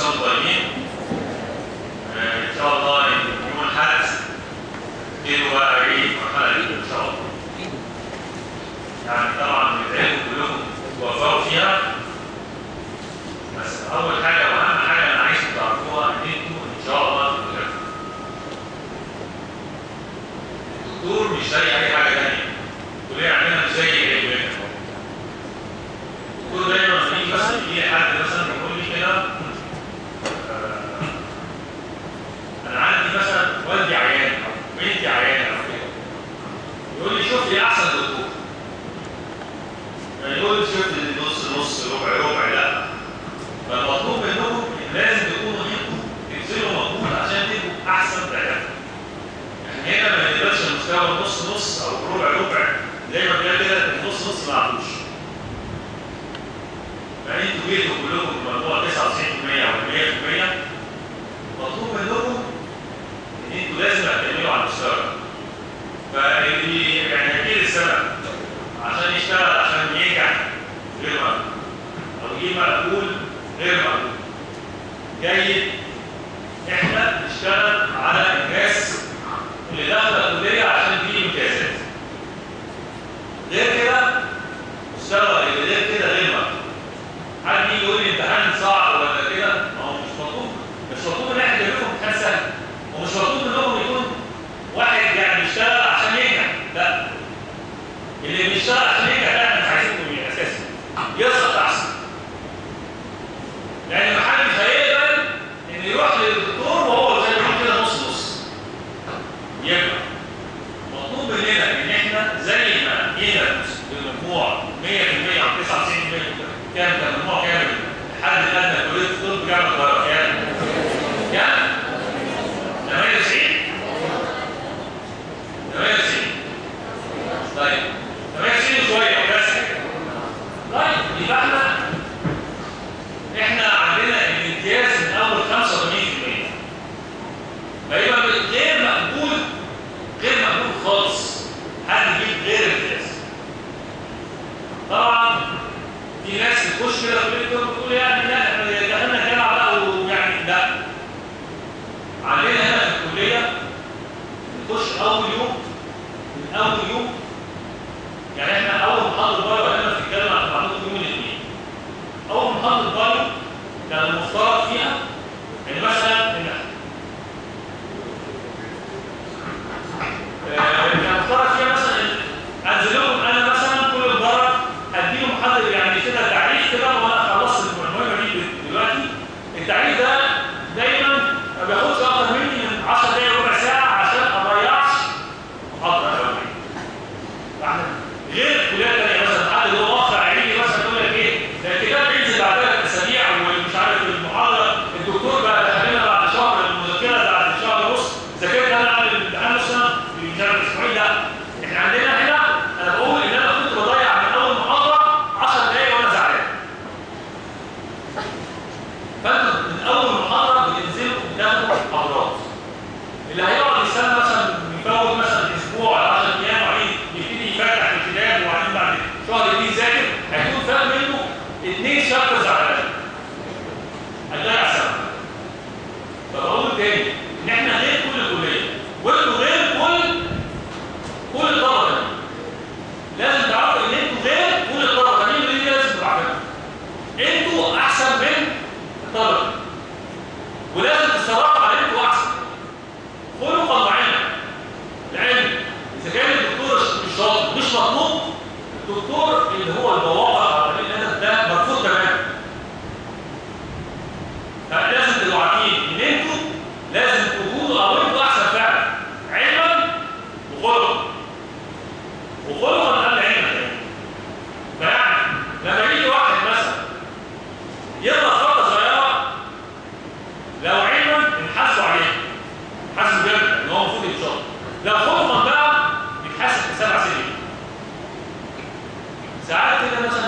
سنه وانتم طيبين آه، ان شاء الله يوم الاحد تبتدوا بقى ايه المرحله دي ان شاء الله يعني طبعا بندعيكم كلكم توفقوا فيها بس اول حاجه واهم حاجه انا عايزكم تعرفوها ان انتوا ان شاء الله تبقوا الدكتور مش زي اي حاجه ثانيه الكليه عندنا مش زي اي بلد الدكتور دايما لما يجي بس يجي حد مثلا يقول لي كده آه، انا عندي مثلا والدي عيان او بنتي عيانه او كده يقول لي شوف لي احسن دكتور يعني يقول لي شوف لي نص نص ربع ربع لا فالمطلوب منكم إن لازم تكونوا انتوا تبذلوا مجهود عشان تبقوا احسن دكاتره يعني هنا ما نقدرش المستوى نص نص او ربع ربع زي ما بيقول كده النص نص ما عندوش يعني انتوا جيتوا كلكم بمجموع 99% او 100% مطلوب منكم ان انتوا لازم تعتمدوا على المستوى فاللي يعني اكيد السبب عشان يشتغل عشان ينجح غير مقبول او يجيب مقبول غير مقبول جيد احنا نشتغل على الناس اللي داخله الكليه عشان تجيب امتيازات غير كده مستوى اللي غير كده غير مقبول حد يجي يقول لي امتحان صعب ولا كده ما هو مش مطلوب مش مطلوب ان احنا نجيب لكم امتحان سهل ومش مطلوب منكم يكون واحد يعني بيشتغل عشان ينجح لا اللي بيشتغل عشان ينجح ده احنا مش عايزينكم من اساسا يسقط احسن لان محدش هيقبل ان يروح للدكتور وهو زي ما بيقول كده نص نص يبقى مطلوب مننا ان احنا زي ما جينا بالمجموع 100% او 99% كام كان المجموع كامل الحد الادنى كليه الطب جامعه القاهره كام؟ كام؟ 98 98 طيب 98 شويه بس طيب يبقى احنا احنا عندنا الامتياز من اول 85% فيبقى غير مقبول غير مقبول خالص حد يجيب غير الامتياز طبعا في ناس بتخش كده في الدكتور بتقول يعني لا احنا دخلنا جامعه بقى ويعني لا عندنا هنا في الكليه نخش اول يوم من اول يوم يعني احنا اول محاضره بايو لما بنتكلم عن معلومات يوم الاثنين اول محاضره بايو كان المفترض فيها ان مثلا ان آه، كان المفترض فيها مثلا إن انزل لكم انا مثلا كل الضرر اديله محاضره يعني كده تعريف كده وانا خلصت المهمه دي دلوقتي التعريف ده دايما ما بياخدش اكتر مني من 10 دقايق ربع ساعه عشان ما اضيعش محاضره اولانيه فاحنا غير كليات تانية مثلا حد اللي هو واقع يجي مثلا يقول لك ايه ده الكتاب بينزل بعد ثلاث اسابيع ومش عارف المحاضره الدكتور بقى دخلنا بعد شهر المذاكره بعد شهر ونص ذاكرت انا اعمل الامتحان مثلا في مش عارف اسبوعين لا احنا عندنا هنا انا بقول ان انا كنت بضيع من اول محاضره 10 دقايق وانا زعلان فانتوا من اول محاضره بتنزلوا تاخدوا محاضرات اللي هيقعد يستنى مثلا يفوت مثلا اسبوع او 10 ايام وبعدين يبتدي يفتح الكتاب وبعدين بعد شهر يبتدي يذاكر هيكون فاهم منه اثنين شابترز على الاقل هتضيع سنه فبقول تاني ان احنا غير كل الكليه وانتوا غير كل كل الطلبه لازم تعرفوا ان انتوا غير كل الطلبه مين اللي لازم تعرفوا انتوا احسن من الطلبه ولازم تتصرفوا على انتوا احسن خلقا وعلما العلم اذا كان الدكتور مش شاطر مش مطلوب الدكتور اللي هو البواقع او الادب ده مرفوض تماما فلازم تبقوا عارفين ان انتوا لازم تكونوا او انتوا احسن فعلا علما وخلقا وخلقا قبل علما كمان فيعني لما يجي واحد مثلا يغلط غلطه صغيره لو علما نحاسبه عليها حاسب جامد ان هو المفروض يتشاط لو خلقا بقى بيتحاسب في سبع سنين ساعات كده مثلا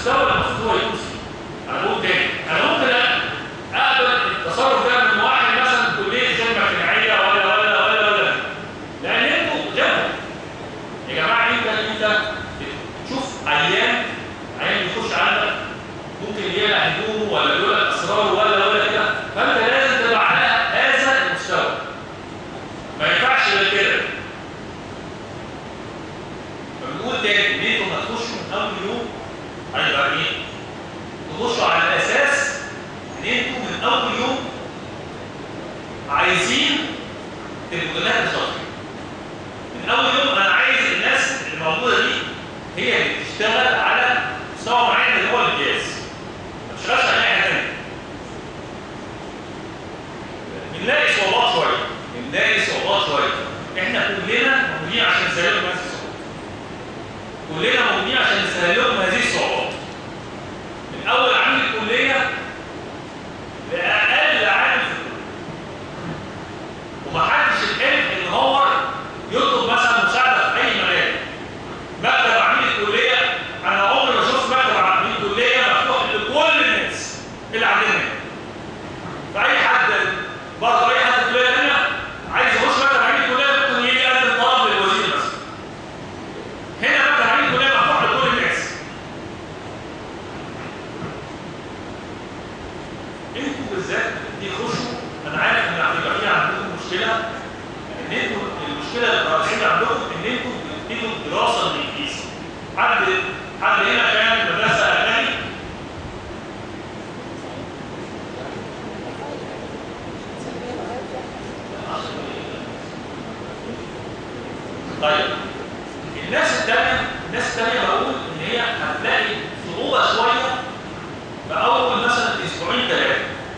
المستوى اللي المفروض هو يكون فيه انا بقول تاني انا ممكن اقبل التصرف ده من واحد مثلا كليه خدمه اجتماعيه ولا ولا ولا ولا لان انتوا جنبه يا جماعه انت انت تشوف عيان عيان بيخش عندك ممكن يقلع هدومه ولا يقول لك اسراره ولا ولا كده فانت لازم تبقى على هذا المستوى ما ينفعش غير كده فبنقول تاني ان انتوا ما تخشوا من اول يوم هيبقى ايه؟ تخشوا على اساس ان انتوا من اول يوم عايزين تبقوا جنات شاطرين من اول يوم انا عايز الناس الموجوده دي هي اللي تشتغل على مستوى معين اللي هو الامتياز ما تشتغلش على اي حاجه ثانيه بنلاقي صعوبات شويه بنلاقي صعوبات شويه احنا كلنا موجودين عشان نسهل لهم هذه الصعوبات كلنا موجودين عشان نسهل لهم هذه الصعوبات من اول عامل الكليه لاقل عامل في الكليه ومحدش الحلم ان هو يطلب مثلا مساعده في اي مجال مكتب عميد الكليه انا عمري ما شفت مكتب عميد الكليه مفتوح لكل الناس اللي عندنا هنا فاي حد برضه اي حد في كليه ثانيه عايز يخش مكتب عميد الكليه ممكن يجي يقدم طلب للوزير مثلا هنا مكتب عميد الكليه مفتوح لكل الناس انتوا بالذات دي خشوا انا عارف ان هيبقى في عندكم مشكله ان انتوا المشكله الرئيسيه عندكم ان انتوا بتبتدوا الدراسه بالانجليزي حد حد هنا كان مدرسه الماني طيب الناس الثانيه الناس الثانيه بقول ان هي هتلاقي صعوبه شويه في اول مثلا اسبوعين ثلاثه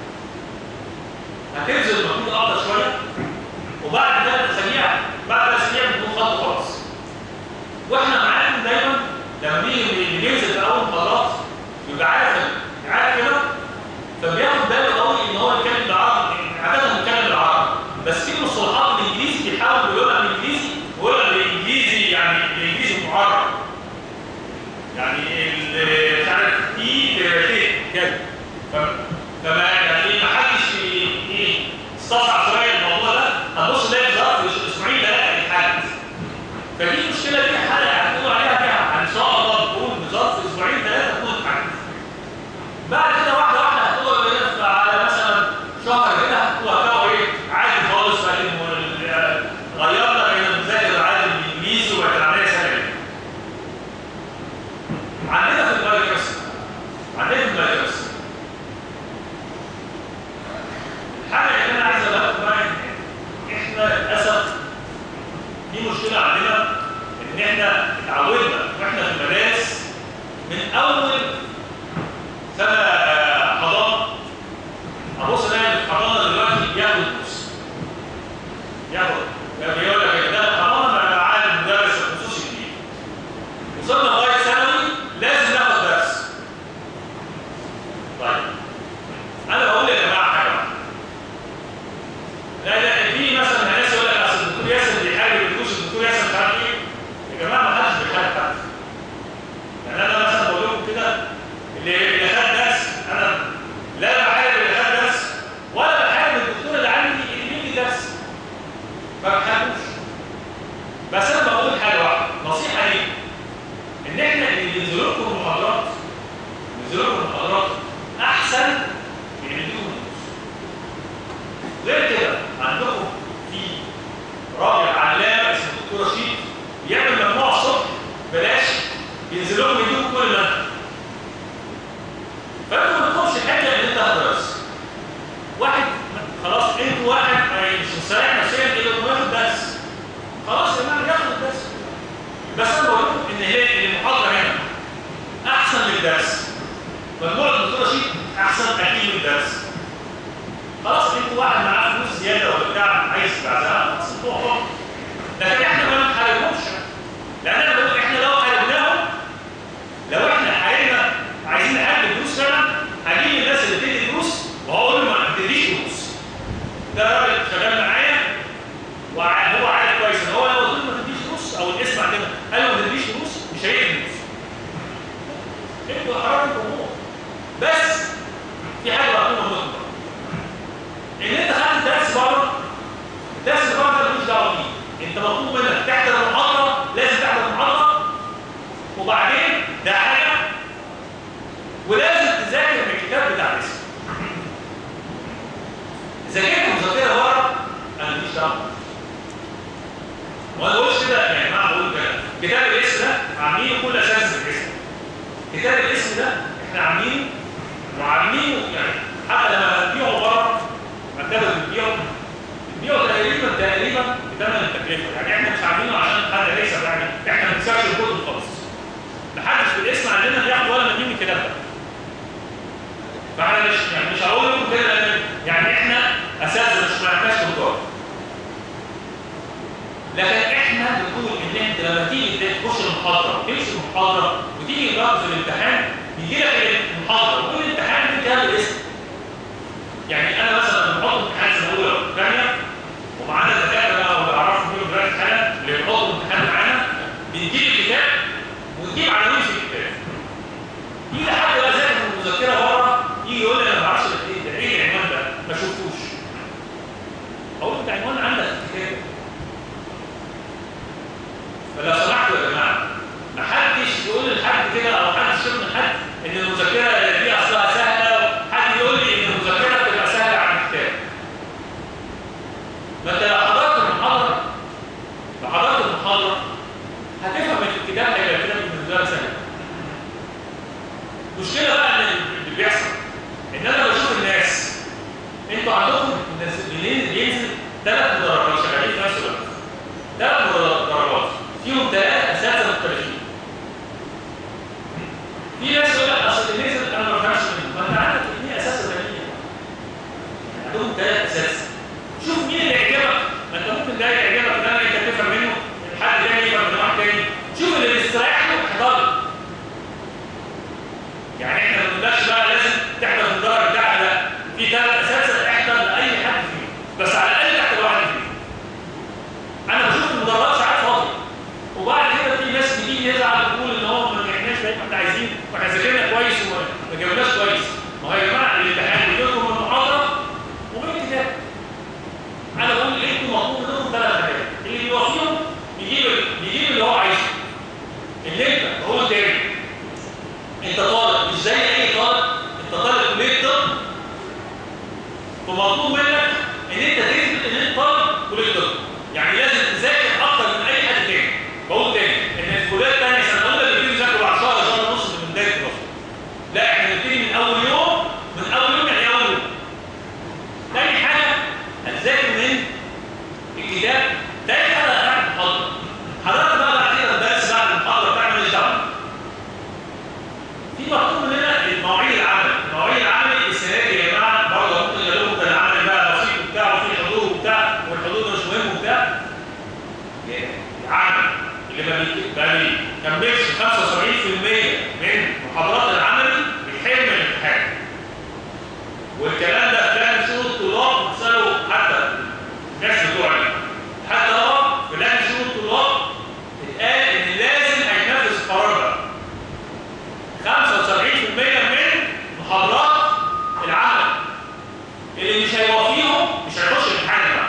هتبذل مجهود اكتر شويه وبعد ثلاث اسابيع بعد ثلاث اسابيع بتكون خط خلاص واحنا معاكم دايما لما بيجي اللي بينزل في اول محاضرات يبقى عارف عارف كده فبياخد باله قوي ان هو يتكلم بالعربي عاده بيتكلم بالعربي بس في مصطلحات بالانجليزي بيحاول يقولها بالانجليزي ويقولها بالانجليزي يعني بالانجليزي المعرب يعني ال- مش عارف اي ت كده ف- فما يعني ما حدش ي- ايه استصعب شويه الموضوع ده هتبص تلاقي في ظرف اسبوعين ثلاثه يتحل فدي المشكله دي حاله هتقول عليها فيها ان شاء الله تكون بظرف اسبوعين ثلاثه تكون اتحلت بعد كده واحده واحده هتقول بقى على مثلا شهر كده هتقول هتلاقوا ايه عادي خالص لكن ال- غيرنا بين المذاكره العادي بالانجليزي وبقت العمليه سهله جدا. عندنا في البايوكيمستري عندنا في البايوكيمستري الحاجه اللي انا عايز اقولها لكم بقى إن احنا للاسف في مشكله عندنا ان احنا اتعودنا واحنا في المدارس من اول سنه آه، حضانه ابص الاقي اللي في حضانه دلوقتي بياخد دروس ياخد بيقول لك ده الحضانه مع عالم مدرس الخصوصي الجديد وصلنا لغايه ثانوي لازم ناخد درس طيب انا بقول يا جماعه حاجه واحدة. لا لا في مثلا ناس يقول لك اصل الدكتور ياسر بيحارب الدروس الدكتور ياسر مش عارف ايه يا جماعه ما حدش بيحارب حد يعني انا مثلا بقول لكم كده اللي اللي خد درس انا لا بحارب اللي خد درس ولا بحارب الدكتور اللي عندي اللي بيدي درس ما بحاربوش بس انا بقول حاجه واحده نصيحه ليكم ان احنا اللي بينزلوا لكم المحاضرات بينزلوا لكم المحاضرات احسن من اللي بيديكم الدروس غير كده عندكم في راجل علامه اسمه الدكتور رشيد بيعمل مجموعه الصبح بلاش ينزل لكم يديكم كل ده فانتوا ما تكونش حاجه ان انت هتدرس واحد خلاص انتوا واحد ما مش مستريح نفسيا كده انه ياخد درس خلاص يا جماعه ياخد الدرس بس انا بقول لكم ان هي المحاضره هنا احسن من الدرس مجموعه الدكتور رشيد احسن اكيد من الدرس خلاص انتوا واحد معاه فلوس زياده ولا بتاع عايز يبعزها خلاص انتوا حر لكن احنا ما بنحاربهمش لان انا بقول احنا لو حاربناهم لو احنا حاربنا عايزين نحارب الفلوس فعلا هجيب الناس اللي بتدي فلوس وهقول له ما تديش فلوس ده راجل شغال معايا وهو عارف كويس ان هو لو قلت له ما تديش فلوس او الاسم عندنا قال له ما تديش فلوس مش هيدي فلوس انتوا حرام وبعدين ده حاجه ولازم تذاكر من الكتاب بتاع الاسم ذاكرت مذاكره بره انا ماليش دعوه وانا بقولش كده يعني ما بقول كده كتاب الاسم ده عاملينه كل اساس الاسم كتاب الاسم ده احنا عاملينه وعاملينه يعني حتى لما بنبيعه بره مكتبه بتبيعه بتبيعه تقريبا تقريبا بثمن التكلفه يعني احنا مش عاملينه عشان حد يكسب يعني احنا ما بنكسبش الكتب خالص محدش في الاسم عندنا بياخد ولا مليون من الكتاب ده فاحنا مش يعني مش هقول لكم كده لان يعني احنا اساسا مش بنعملش تجار لكن احنا بنقول ان انت لما تيجي تخش المحاضره تمشي المحاضره وتيجي تجاوب في الامتحان بيجي لك المحاضره وكل امتحان انت كتاب الاسم يعني انا مثلا لما بحط امتحان سنه اولى وثانيه ومعانا دكاتره بقى وبعرفهم فيهم دلوقتي حالا اللي بيحطوا امتحان معانا بيجيب الكتاب وتجيب عناوين في الكتاب يجي حد بقى ذاكر من المذكره بره يجي يقول لي انا ما بعرفش ايه ده ايه العنوان ده ما شفتوش اقول له انت عنوان عندك في الكتاب فلو سمحتوا يا جماعه ما حدش يقول لحد كده او حد يشوف من حد ان المذكره دي اصلها سهله حد يقول لي ان المذكره بتبقى سهله عن الكتاب ما انت لو حضرت المحاضره لو حضرت المحاضره هتفهم ان الكتاب هيبقى الكتاب بالنسبه لك سهل المشكله بقى ان اللي بيحصل ان انا بشوف الناس انتوا عندكم بينزل ثلاث مدرجات شغالين في نفس الوقت ثلاث مدرجات فيهم ثلاثه اساتذه مختلفين في ناس يقول لك اصل اللي نزل انا ما بفهمش منه ما انت عندك اثنين اساتذه ثانيين عندهم ثلاث اساتذه شوف مين اللي يعجبك ما انت ممكن ده يعجبك ده انت تفهم منه حد تاني يفهم من واحد تاني شوف اللي بيستريح له احضر يعني احنا ما بنقولكش بقى لازم تحضر في الدرجه بتاعك لا في ثلاث اساتذه احضر لاي حد فيهم بس على الاقل تحت واحد فيهم انا بشوف المدرجات ساعات فاضيه وبعد كده في ناس بتيجي يزعل وتقول ان هو ما نجحناش زي ما احنا عايزين واحنا ذاكرنا كويس وما جاوبناش كويس ما هو يا جماعه الامتحان بيجي لكم المحاضره ومن الكتاب انا بقول انتوا مطلوب منكم ثلاث حاجات اللي بيوفيهم يجيب يجيب اللي هو عايزه اللي انت هو تاني انت طالب مش زي اي طالب انت طالب كليه طب فمطلوب منك ان انت تثبت ان انت طالب كليه طب يعني لازم تذاكر اكتر من اي حد تاني بقول تاني ان الكليات الثانيه سنه اولى بيبتدوا يذاكروا بعد شهر شهر ونص من بدايه الدراسه لا احنا بنبتدي من اول يوم من اول يوم يعني اول يوم تاني حاجه هتذاكر من الكتاب تاني حاجه هتعمل محاضره حضرتك بقى بعد كده الدرس بعد المحاضره بتاعنا ماليش دعوه في مطلوب مننا المواعيد العمل المواعيد العمل السنه دي يا جماعه برضه ممكن يقول لكم ده العمل بقى بسيط وبتاع وفي حضور وبتاع والحضور مش مهم وبتاع العمل اللي ما بيكملش 75% من محاضرات العمل بيحل من الامتحان والكلام ده كان شروط الطلاب بتسالوا حتى الناس بتوعي حتى لو في لجنه شروط الطلاب اتقال ان لازم هيتنفذ القرار ده 75% من محاضرات العمل اللي مش هيوفيهم مش هيخش الامتحان بقى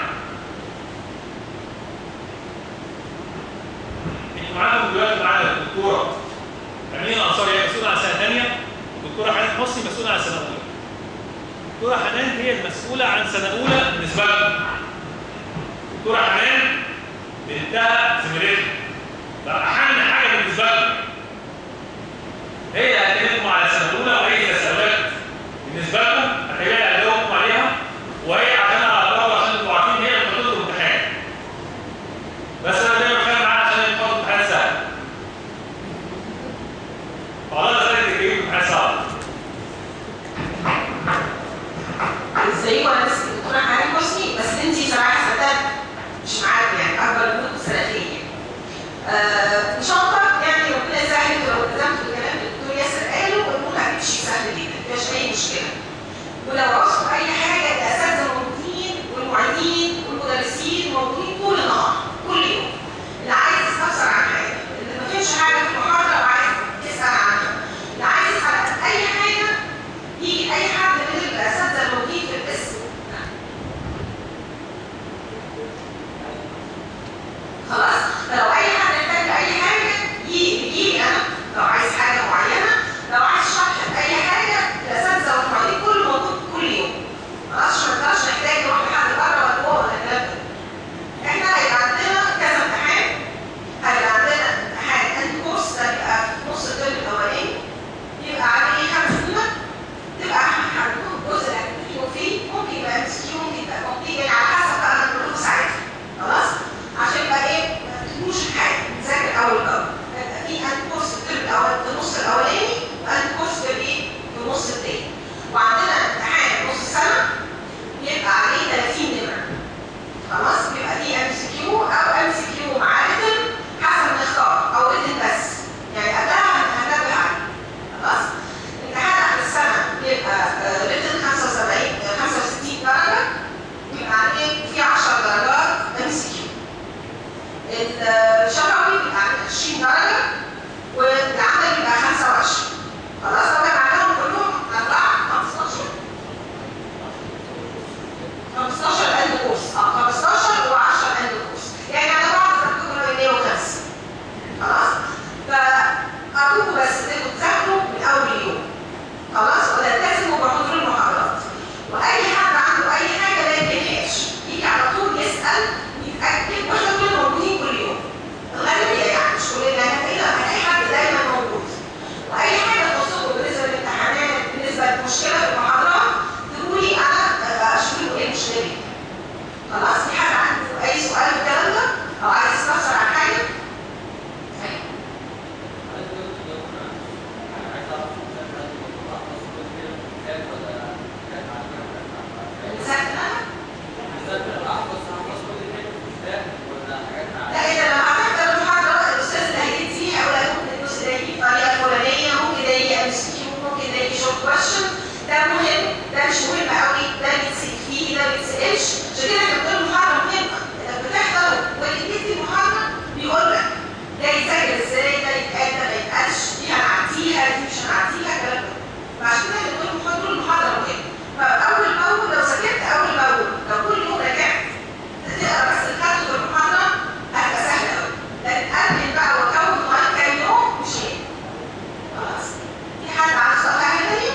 انتوا معاكم دلوقتي معانا الدكتوره امينه انصاري هي مسؤوله عن سنه ثانيه والدكتوره حنان حسني مسؤوله عن سنه اولى الدكتوره حنان هي المسؤوله عن سنه اولى بالنسبه لكم الدكتوره حنان بنتها زميلتها ده اهم حاجه بالنسبه لكم هي اللي هتكلمكم على سنه اولى واي تساؤلات بالنسبه لكم هتلاقيها اللي هجاوبكم عليها وهي عشان اعرفها عشان تبقوا عارفين هي اللي بتحط لكم امتحان بس انا دايما بتكلم معاها عشان هي بتحط امتحان سهل فعلى ذلك تجيب امتحان صعب ازاي وانا لسه الدكتوره حنان حسني بس انتي صراحه ستات مش معاك يعني اكبر منكم سنتين يعني. آه الاول في النص الاولاني واند كورس في الايه؟ في النص الثاني وعندنا امتحان نص سنه بيبقى عليه 30 نمره خلاص بيبقى دي ام سي كيو او ام سي كيو مع ريتن حسب ما نختار او ريتن بس يعني قبلها هننبه عليه خلاص امتحان اخر السنه بيبقى ريتن 75 65 درجه بيبقى عليه في 10 درجات ام سي كيو الشفوي بيبقى عليه 20 درجه والعمل بيبقى 25 خلاص لو جمعناهم كلهم هنطلع 15 15 قلب كورس اه 15 و10 قلب كورس يعني على بعض ترتبوا 105 خلاص فارجوكم بس انكم تذاكروا من اول يوم خلاص وتلتزموا بحضور المحاضرات واي حد عنده اي حاجه ما يمكنهاش يجي على طول يسال يتاكد واحنا كلنا موجودين كل يوم الغالبيه يعني مش كلنا هتلاقينا هتلاقي حد دايما موجود واي حاجه تخصكم بالنسبه للامتحانات بالنسبه للمشكله في المحاضرات تقولي انا اشوف لكم ايه المشكله دي خلاص في حد عنده اي سؤال في الكلام ده او عايز يستفسر عن حاجه أيوة. المذاكره لا اذا لما هتحضر المحاضره الاستاذ اللي هيدي او لا ممكن الجزء ده يجي بطريقه فلانيه ممكن ده يجي ام سي كيو ممكن ده يجي شورت كويشن ده مهم ده مش مهم قوي ده بيتسال فيه ده ما بيتسالش عشان كده احنا بنقول المحاضره مهمه انك بتحضر واللي بيدي المحاضره بيقول لك ده يتذاكر ازاي ده يتقال ده ما يتقالش دي هنعديها دي مش هنعديها الكلام ده فعشان كده احنا بنقول المحاضره المحاضره مهمه فاول باول لو ذاكرت اول باول لو كل يوم رجعت تقرا بس الخط في المحاضره هتبقى سهله قوي لكن ارمي بقى واكون لغايه كام يوم مش هينفع خلاص في حد عنده سؤال حاجه تانيه؟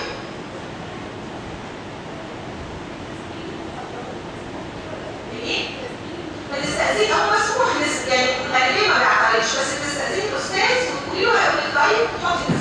ايه؟ بتستأذين هو مسموح لس- يعني غالبا ما بيعترضش بس بتستأذين الاستاذ وتقولي له هيقول لك طيب حطي